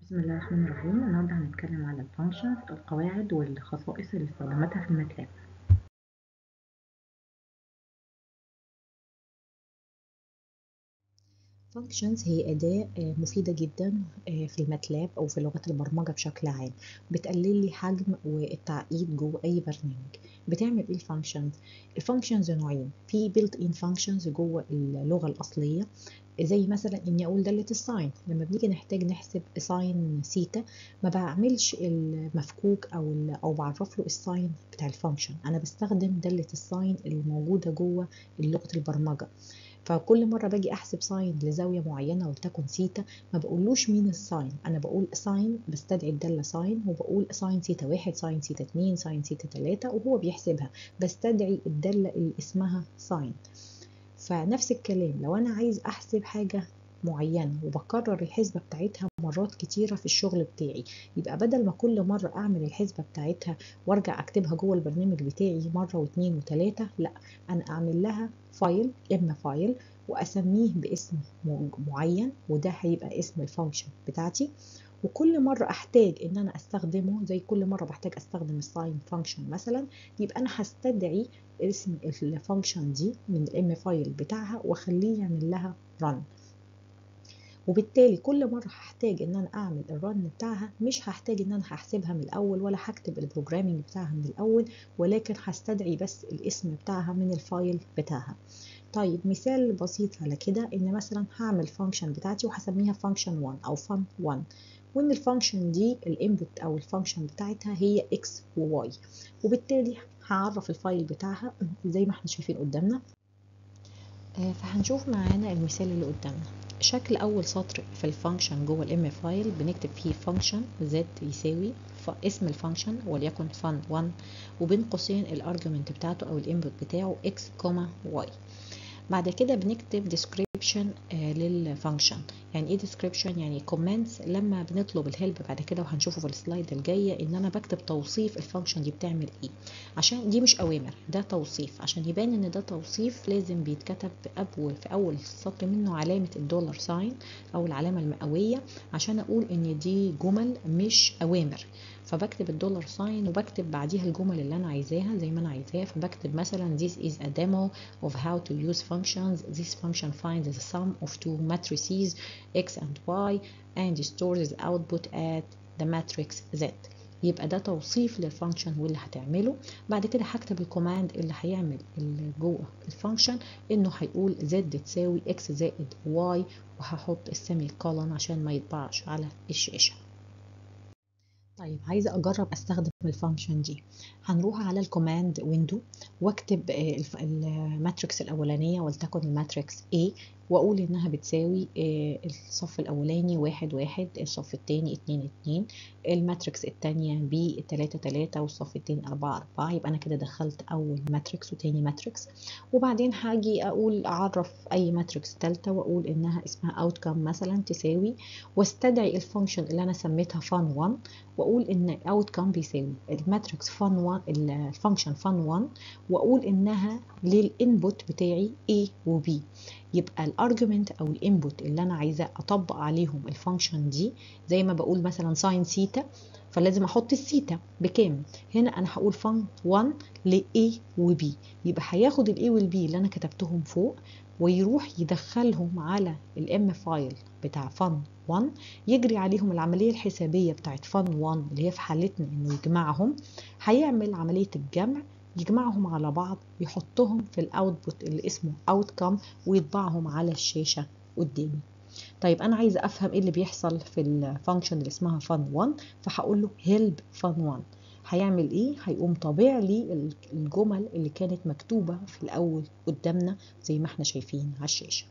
بسم الله الرحمن الرحيم النهارده هنتكلم على الفانكشنز القواعد والخصائص اللي استخدمتها في الماتلاب functions هي أداة مفيدة جدا في الماتلاب أو في لغات البرمجة بشكل عام بتقلل لي حجم والتعقيد جوه أي برنامج بتعمل إيه الفانكشنز؟ الفانكشنز نوعين في built in functions جوه اللغة الأصلية زي مثلا إني أقول دالة الساين لما بنيجي نحتاج نحسب ساين سيتا ما بعملش المفكوك أو أو بعرف له الساين بتاع الفانكشن أنا بستخدم دالة الساين الموجودة جوه لغة البرمجة فكل مرة باجي أحسب ساين لزاوية معينة ولتكن سيتا ما بقولوش مين الساين أنا بقول ساين بستدعي الدالة ساين وبقول ساين سيتا واحد ساين سيتا اتنين ساين سيتا تلاتة وهو بيحسبها بستدعي الدالة اللي اسمها ساين فنفس الكلام لو أنا عايز أحسب حاجة معينة وبكرر الحسبة بتاعتها مرات كتيرة في الشغل بتاعي يبقى بدل ما كل مرة أعمل الحسبة بتاعتها وارجع أكتبها جوه البرنامج بتاعي مرة واتنين وتلاتة لا أنا أعمل لها فايل إما فايل وأسميه باسم معين وده هيبقى اسم الفانكشن بتاعتي وكل مرة أحتاج إن أنا أستخدمه زي كل مرة بحتاج أستخدم الساين فانكشن مثلا يبقى أنا هستدعي اسم الفانكشن دي من الام فايل بتاعها وأخليه يعمل لها run وبالتالي كل مرة هحتاج ان انا اعمل الرن بتاعها مش هحتاج ان انا هحسبها من الاول ولا هكتب البروجرامينج بتاعها من الاول ولكن هستدعي بس الاسم بتاعها من الفايل بتاعها طيب مثال بسيط على كده ان مثلا هعمل فانكشن بتاعتي وهسميها فانكشن 1 او فان 1 وان الفانكشن دي الانبوت او الفانكشن بتاعتها هي x و y وبالتالي هعرف الفايل بتاعها زي ما احنا شايفين قدامنا فهنشوف معانا المثال اللي قدامنا شكل اول سطر في الفانكشن جوه الام فايل بنكتب فيه فانكشن z يساوي اسم الفانكشن وليكن فان 1 وبين قوسين الارجيومنت بتاعته او الانبوت بتاعه x, y بعد كده بنكتب description آه للفانكشن يعني ايه description يعني comments لما بنطلب الهيلب بعد كده وهنشوفه في السلايد الجايه ان انا بكتب توصيف الفانكشن دي بتعمل ايه عشان دي مش اوامر ده توصيف عشان يبان ان ده توصيف لازم بيتكتب في اول سطر منه علامه الدولار ساين او العلامه المئويه عشان اقول ان دي جمل مش اوامر فبكتب الدولار ساين وبكتب بعديها الجمل اللي انا عايزاها زي ما انا عايزاها فبكتب مثلا this is a demo of how to use functions this function finds the sum of two matrices x and y and stores the output at the matrix z يبقى ده توصيف للفانكشن واللي هتعمله بعد كده هكتب الكوماند اللي هيعمل اللي جوه الفانكشن انه هيقول z تساوي x زائد y وهحط السيمي كولون عشان ما يطبعش على الشاشه طيب عايزه اجرب استخدم الفانكشن دي هنروح على الكوماند ويندو واكتب الماتريكس الاولانيه ولتكن الماتريكس A واقول انها بتساوي الصف الاولاني واحد واحد الصف الثاني اتنين اتنين الماتريكس الثانيه ب تلاتة تلاتة والصف الثاني اربعة اربعة يبقى انا كده دخلت اول ماتريكس وتاني ماتريكس وبعدين هاجي اقول اعرف اي ماتريكس ثالثه واقول انها اسمها outcome مثلا تساوي واستدعي الفانكشن اللي انا سميتها fun 1 واقول ان outcome بيساوي الماتريكس fun 1 الفانكشن fun 1 واقول انها للانبوت بتاعي A و B يبقى الارجيومنت او الانبوت اللي انا عايزاه اطبق عليهم الفانكشن دي زي ما بقول مثلا ساين سيتا فلازم احط السيتا بكام هنا انا هقول فان 1 ل A و B يبقى هياخد ال A وال B اللي انا كتبتهم فوق ويروح يدخلهم على الام فايل بتاع فان 1 يجري عليهم العمليه الحسابيه بتاعت فان 1 اللي هي في حالتنا انه يجمعهم هيعمل عمليه الجمع يجمعهم على بعض يحطهم في الاوتبوت اللي اسمه outcome ويطبعهم على الشاشة قدامي طيب انا عايزه افهم ايه اللي بيحصل في الفانكشن اللي اسمها fun1 فهقول له help fun1 هيعمل ايه هيقوم طابع لي الجمل اللي كانت مكتوبه في الاول قدامنا زي ما احنا شايفين على الشاشه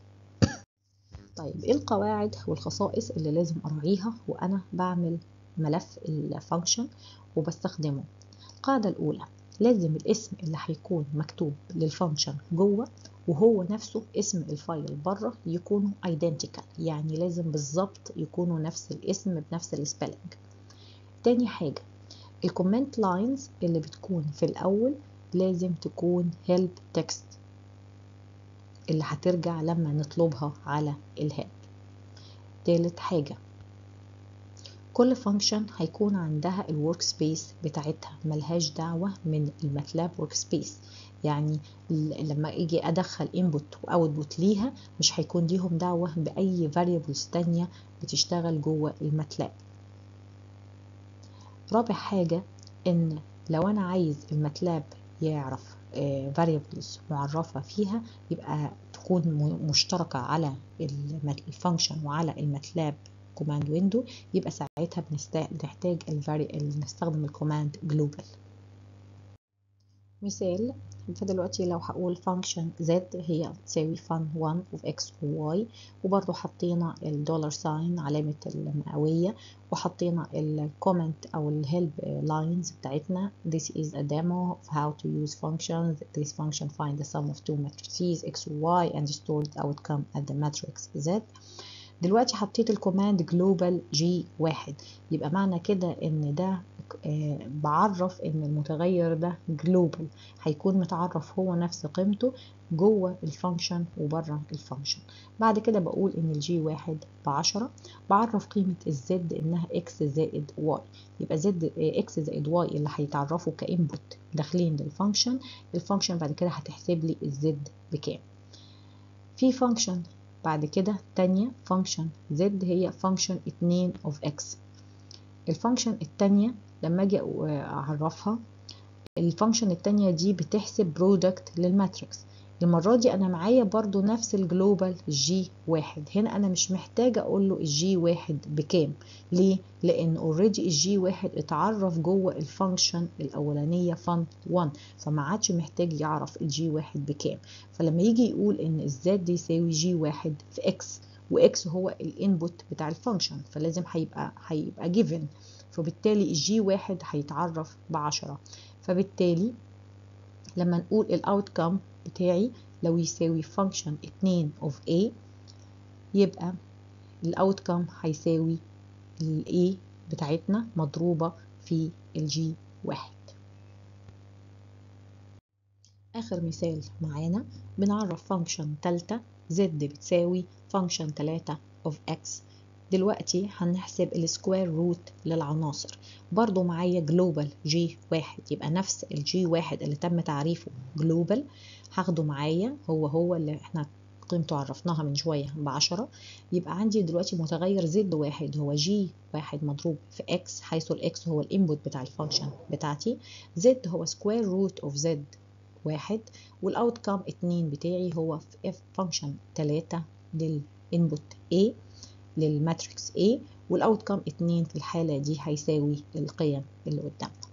طيب ايه القواعد والخصائص اللي لازم اراعيها وانا بعمل ملف الفانكشن وبستخدمه القاعده الاولى لازم الاسم اللي هيكون مكتوب للفانكشن جوه وهو نفسه اسم الفايل بره يكونوا identical يعني لازم بالظبط يكونوا نفس الاسم بنفس السبيلنج تاني حاجة الكومنت لاينز اللي بتكون في الأول لازم تكون help text اللي هترجع لما نطلبها على الهيلب تالت حاجة كل فانكشن هيكون عندها الورك سبيس بتاعتها ملهاش دعوة من الماتلاب ورك سبيس يعني لما اجي ادخل انبوت واوتبوت ليها مش هيكون ليهم دعوة باي variables تانية بتشتغل جوه الماتلاب رابع حاجة ان لو انا عايز الماتلاب يعرف variables معرفة فيها يبقى تكون مشتركة على الفانكشن وعلى الماتلاب كوماند ويندو يبقى ساعتها بنحتاج نستخدم الكوماند جلوبال مثال فدلوقتي لو هقول function z هي تساوي fun 1 of x و y وبرضو حطينا الدولار ساين علامة المئوية وحطينا الكومنت أو الهيلب لاينز بتاعتنا this is a demo of how to use functions this function find the sum of two matrices x و y and store the outcome at the matrix z دلوقتي حطيت الكوماند جلوبال جي واحد يبقى معنى كده ان ده آه بعرف ان المتغير ده جلوبال هيكون متعرف هو نفس قيمته جوه الفانكشن وبره الفانكشن بعد كده بقول ان الجي واحد بعشرة بعرف قيمة الزد انها اكس زائد واي يبقى زد اكس زائد واي اللي هيتعرفوا كانبوت داخلين للفانكشن الفانكشن بعد كده هتحسب لي الزد بكام في فانكشن بعد كده تانية فانكشن z هي فانكشن 2 of x الفانكشن التانية لما اجي اعرفها الفانكشن التانية دي بتحسب برودكت للماتريكس المرة دي أنا معايا برضو نفس الجلوبال جي واحد هنا أنا مش محتاجة أقول له الجي واحد بكام ليه؟ لأن اوريدي الجي واحد اتعرف جوه الفانكشن الأولانية فان 1 فما عادش محتاج يعرف الجي واحد بكام فلما يجي يقول إن الزد دي يساوي جي واحد في إكس وإكس هو الانبوت بتاع الفانكشن فلازم هيبقى هيبقى جيفن فبالتالي الجي واحد هيتعرف بعشرة فبالتالي لما نقول الاوتكم بتاعي لو يساوي function 2 of a يبقى الاوتكم هيساوي ال a بتاعتنا مضروبة في الجي واحد آخر مثال معانا بنعرف function تالتة z بتساوي function 3 of x دلوقتي هنحسب السكوير روت للعناصر برضو معايا جلوبال جي واحد يبقى نفس الجي واحد اللي تم تعريفه جلوبال هاخده معايا هو هو اللي احنا قيمته عرفناها من شوية بعشرة يبقى عندي دلوقتي متغير زد واحد هو جي واحد مضروب في اكس حيث الاكس هو الانبوت بتاع الفانكشن بتاعتي زد هو سكوير روت اوف زد واحد والاوتكم اتنين بتاعي هو في اف فانكشن تلاتة للانبوت A للماتريكس A والاوتكم 2 في الحالة دي هيساوي القيم اللي قدامنا